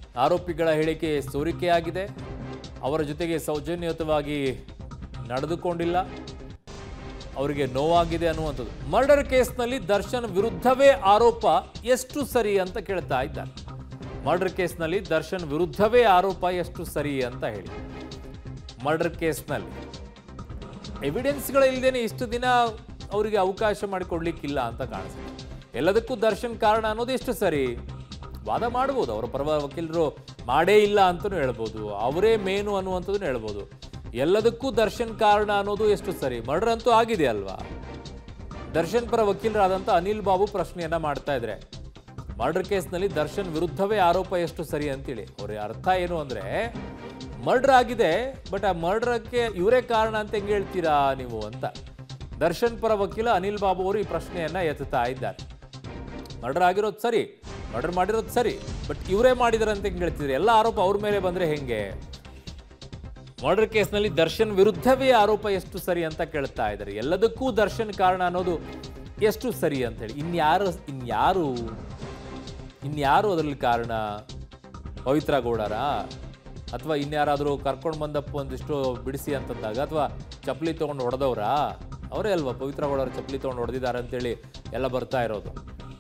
ಆರೋಪಿಗಳ ಹೇಳಿಕೆ ಸೋರಿಕೆಯಾಗಿದೆ ಅವರ ಜೊತೆಗೆ ಸೌಜನ್ಯಯುತವಾಗಿ ನಡೆದುಕೊಂಡಿಲ್ಲ ಅವರಿಗೆ ನೋವಾಗಿದೆ ಅನ್ನುವಂಥದ್ದು ಮರ್ಡರ್ ಕೇಸ್ನಲ್ಲಿ ದರ್ಶನ್ ವಿರುದ್ಧವೇ ಆರೋಪ ಎಷ್ಟು ಸರಿ ಅಂತ ಕೇಳ್ತಾ ಇದ್ದಾರೆ ಮರ್ಡರ್ ಕೇಸ್ನಲ್ಲಿ ದರ್ಶನ್ ವಿರುದ್ಧವೇ ಆರೋಪ ಎಷ್ಟು ಸರಿ ಅಂತ ಹೇಳಿ ಮರ್ಡರ್ ಕೇಸ್ನಲ್ಲಿ ಎವಿಡೆನ್ಸ್ಗಳಿಲ್ಲದೇನೆ ಇಷ್ಟು ದಿನ ಅವರಿಗೆ ಅವಕಾಶ ಮಾಡಿಕೊಡ್ಲಿಕ್ಕಿಲ್ಲ ಅಂತ ಕಾಣಿಸುತ್ತೆ ಎಲ್ಲದಕ್ಕೂ ದರ್ಶನ್ ಕಾರಣ ಅನ್ನೋದು ಎಷ್ಟು ಸರಿ ವಾದ ಮಾಡ್ಬೋದು ಅವರ ಪರವ ವಕೀಲರು ಮಾಡೇ ಇಲ್ಲ ಅಂತಲೂ ಹೇಳ್ಬೋದು ಅವರೇ ಮೇನು ಅನ್ನುವಂಥದ್ದನ್ನು ಹೇಳ್ಬೋದು ಎಲ್ಲದಕ್ಕೂ ದರ್ಶನ್ ಕಾರಣ ಅನ್ನೋದು ಎಷ್ಟು ಸರಿ ಮರ್ಡರ್ ಅಂತೂ ಆಗಿದೆ ಅಲ್ವಾ ದರ್ಶನ್ ಪರ ವಕೀಲರಾದಂಥ ಅನಿಲ್ ಬಾಬು ಪ್ರಶ್ನೆಯನ್ನ ಮಾಡ್ತಾ ಇದ್ರೆ ಮರ್ಡರ್ ಕೇಸ್ನಲ್ಲಿ ದರ್ಶನ್ ವಿರುದ್ಧವೇ ಆರೋಪ ಎಷ್ಟು ಸರಿ ಅಂತೇಳಿ ಅವ್ರ ಅರ್ಥ ಏನು ಅಂದ್ರೆ ಮರ್ಡರ್ ಆಗಿದೆ ಬಟ್ ಆ ಮರ್ಡರ್ಗೆ ಇವರೇ ಕಾರಣ ಅಂತ ಹೆಂಗೆ ಹೇಳ್ತೀರಾ ನೀವು ಅಂತ ದರ್ಶನ್ ಪರ ವಕೀಲ ಅನಿಲ್ ಬಾಬು ಅವರು ಈ ಪ್ರಶ್ನೆಯನ್ನ ಎತ್ತುತ್ತಾ ಇದ್ದಾರೆ ಮರ್ಡರ್ ಆಗಿರೋದು ಸರಿ ಮರ್ಡರ್ ಮಾಡಿರೋದು ಸರಿ ಬಟ್ ಇವರೇ ಮಾಡಿದಾರೆ ಅಂತ ಹೆಂಗೆ ಹೇಳ್ತಿದ್ರೆ ಎಲ್ಲ ಆರೋಪ ಅವ್ರ ಮೇಲೆ ಬಂದ್ರೆ ಹೆಂಗೆ ಮರ್ಡರ್ ಕೇಸ್ನಲ್ಲಿ ದರ್ಶನ್ ವಿರುದ್ಧವೇ ಆರೋಪ ಎಷ್ಟು ಸರಿ ಅಂತ ಕೇಳ್ತಾ ಇದ್ದಾರೆ ಎಲ್ಲದಕ್ಕೂ ದರ್ಶನ್ ಕಾರಣ ಅನ್ನೋದು ಎಷ್ಟು ಸರಿ ಅಂತ ಹೇಳಿ ಇನ್ಯಾರು ಇನ್ಯಾರು ಇನ್ಯಾರು ಅದರಲ್ಲಿ ಕಾರಣ ಪವಿತ್ರ ಗೌಡರ ಅಥವಾ ಇನ್ಯಾರಾದರೂ ಕರ್ಕೊಂಡು ಬಂದಪ್ಪ ಒಂದಿಷ್ಟು ಬಿಡಿಸಿ ಅಂತಂದಾಗ ಅಥವಾ ಚಪ್ಪಲಿ ತೊಗೊಂಡು ಹೊಡೆದವ್ರಾ ಅವರೇ ಅಲ್ವಾ ಪವಿತ್ರ ಗೌಡರು ಚಪ್ಪಲಿ ತೊಗೊಂಡು ಹೊಡೆದಿದ್ದಾರೆ ಅಂತೇಳಿ ಎಲ್ಲ ಬರ್ತಾ ಇರೋದು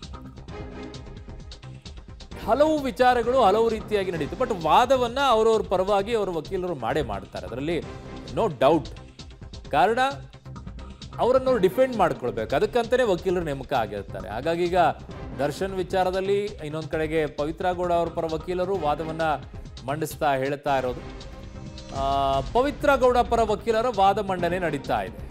ಹಲವು ವಿಚಾರಗಳು ಹಲವು ರೀತಿಯಾಗಿ ನಡೀತು ಬಟ್ ವಾದವನ್ನ ಅವರವ್ರ ಪರವಾಗಿ ಅವರ ವಕೀಲರು ಮಾಡೇ ಮಾಡ್ತಾರೆ ಅದರಲ್ಲಿ ನೋ ಡೌಟ್ ಕಾರಣ ಅವರನ್ನು ಡಿಫೆಂಡ್ ಮಾಡ್ಕೊಳ್ಬೇಕು ಅದಕ್ಕಂತಾನೆ ವಕೀಲರು ನೇಮಕ ಆಗಿರ್ತಾರೆ ಹಾಗಾಗಿ ಈಗ ದರ್ಶನ್ ವಿಚಾರದಲ್ಲಿ ಇನ್ನೊಂದು ಕಡೆಗೆ ಪವಿತ್ರ ಗೌಡ ಅವರ ಪರ ವಕೀಲರು ವಾದವನ್ನ ಮಂಡಿಸ್ತಾ ಹೇಳ್ತಾ ಇರೋದು ಆ, ಪವಿತ್ರ ಗೌಡ ಪರ ವಕೀಲರ ವಾದ ಮಂಡನೆ ನಡೀತಾ ಇದೆ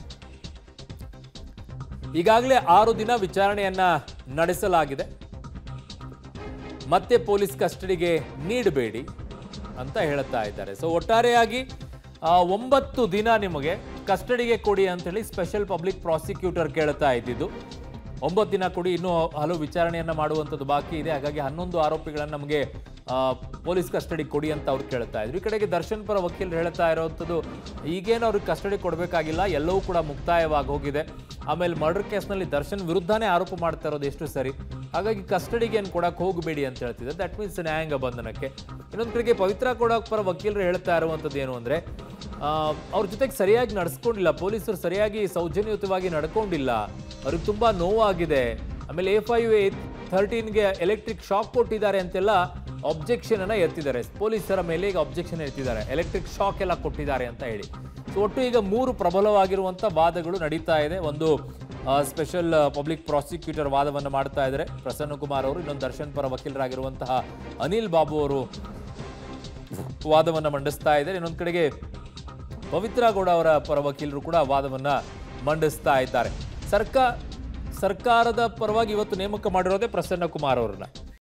ಈಗಾಗಲೇ ಆರು ದಿನ ವಿಚಾರಣೆಯನ್ನ ನಡೆಸಲಾಗಿದೆ ಮತ್ತೆ ಪೊಲೀಸ್ ಕಸ್ಟಡಿಗೆ ನೀಡಬೇಡಿ ಅಂತ ಹೇಳ್ತಾ ಇದ್ದಾರೆ ಸೊ ಒಟ್ಟಾರೆಯಾಗಿ ಆ, ಒಂಬತ್ತು ದಿನ ನಿಮಗೆ ಕಸ್ಟಡಿಗೆ ಕೊಡಿ ಅಂತೇಳಿ ಸ್ಪೆಷಲ್ ಪಬ್ಲಿಕ್ ಪ್ರಾಸಿಕ್ಯೂಟರ್ ಕೇಳ್ತಾ ಇದ್ದಿದ್ದು ಒಂಬತ್ತು ದಿನ ಕೊಡಿ ಇನ್ನೂ ಹಲವು ವಿಚಾರಣೆಯನ್ನ ಮಾಡುವಂಥದ್ದು ಬಾಕಿ ಇದೆ ಹಾಗಾಗಿ ಹನ್ನೊಂದು ಆರೋಪಿಗಳನ್ನ ನಮಗೆ ಆ, ಪೊಲೀಸ್ ಕಸ್ಟಡಿ ಕೊಡಿ ಅಂತ ಅವ್ರು ಕೇಳ್ತಾ ಇದ್ರು ಈ ಕಡೆಗೆ ದರ್ಶನ್ ಪರ ವಕೀಲರು ಹೇಳ್ತಾ ಇರೋವಂಥದ್ದು ಈಗೇನು ಅವ್ರಿಗೆ ಕಸ್ಟಡಿ ಕೊಡಬೇಕಾಗಿಲ್ಲ ಎಲ್ಲವೂ ಕೂಡ ಮುಕ್ತಾಯವಾಗಿ ಹೋಗಿದೆ ಆಮೇಲೆ ಮರ್ಡರ್ ಕೇಸ್ನಲ್ಲಿ ದರ್ಶನ್ ವಿರುದ್ಧನೇ ಆರೋಪ ಮಾಡ್ತಾ ಇರೋದು ಎಷ್ಟು ಸರಿ ಹಾಗಾಗಿ ಕಸ್ಟಡಿಗೆ ಏನು ಕೊಡಕ್ಕೆ ಹೋಗಬೇಡಿ ಅಂತ ಹೇಳ್ತಿದ್ದಾರೆ ದಟ್ ಮೀನ್ಸ್ ನ್ಯಾಯಾಂಗ ಬಂಧನಕ್ಕೆ ಇನ್ನೊಂದು ಕಡೆಗೆ ಪವಿತ್ರ ಕೊಡಕ್ ಪರ ವಕೀಲರು ಹೇಳ್ತಾ ಇರುವಂಥದ್ದು ಏನು ಅಂದರೆ ಅವ್ರ ಜೊತೆಗೆ ಸರಿಯಾಗಿ ನಡೆಸ್ಕೊಂಡಿಲ್ಲ ಪೊಲೀಸರು ಸರಿಯಾಗಿ ಸೌಜನ್ಯಯುತವಾಗಿ ನಡ್ಕೊಂಡಿಲ್ಲ ಅವ್ರಿಗೆ ತುಂಬ ನೋವಾಗಿದೆ ಆಮೇಲೆ ಎ ಫೈವ್ ಎ ಥರ್ಟೀನ್ಗೆ ಎಲೆಕ್ಟ್ರಿಕ್ ಶಾಕ್ ಕೊಟ್ಟಿದ್ದಾರೆ ಅಂತೆಲ್ಲ ಅಬ್ಜೆಕ್ಷನ್ ಅನ್ನ ಎತ್ತಿದ್ದಾರೆ ಪೊಲೀಸರ ಮೇಲೆ ಈಗ ಅಬ್ಜೆಕ್ಷನ್ ಎತ್ತಿದ್ದಾರೆ ಎಲೆಕ್ಟ್ರಿಕ್ ಶಾಕ್ ಎಲ್ಲ ಕೊಟ್ಟಿದ್ದಾರೆ ಅಂತ ಹೇಳಿ ಸೊ ಒಟ್ಟು ಈಗ ಮೂರು ಪ್ರಬಲವಾಗಿರುವಂಥ ವಾದಗಳು ನಡೀತಾ ಇದೆ ಒಂದು ಸ್ಪೆಷಲ್ ಪಬ್ಲಿಕ್ ಪ್ರಾಸಿಕ್ಯೂಟರ್ ವಾದವನ್ನು ಮಾಡ್ತಾ ಇದ್ದಾರೆ ಪ್ರಸನ್ನ ಕುಮಾರ್ ಅವರು ಇನ್ನೊಂದು ದರ್ಶನ್ ಪರ ವಕೀಲರಾಗಿರುವಂತಹ ಅನಿಲ್ ಬಾಬು ಅವರು ವಾದವನ್ನು ಮಂಡಿಸ್ತಾ ಇದ್ದಾರೆ ಇನ್ನೊಂದು ಕಡೆಗೆ ಪವಿತ್ರ ಗೌಡ ಅವರ ಪರ ವಕೀಲರು ಕೂಡ ವಾದವನ್ನ ಮಂಡಿಸ್ತಾ ಇದ್ದಾರೆ ಸರ್ಕಾರ ಸರ್ಕಾರದ ಪರವಾಗಿ ಇವತ್ತು ನೇಮಕ ಮಾಡಿರೋದೇ ಪ್ರಸನ್ನ ಕುಮಾರ್ ಅವರನ್ನ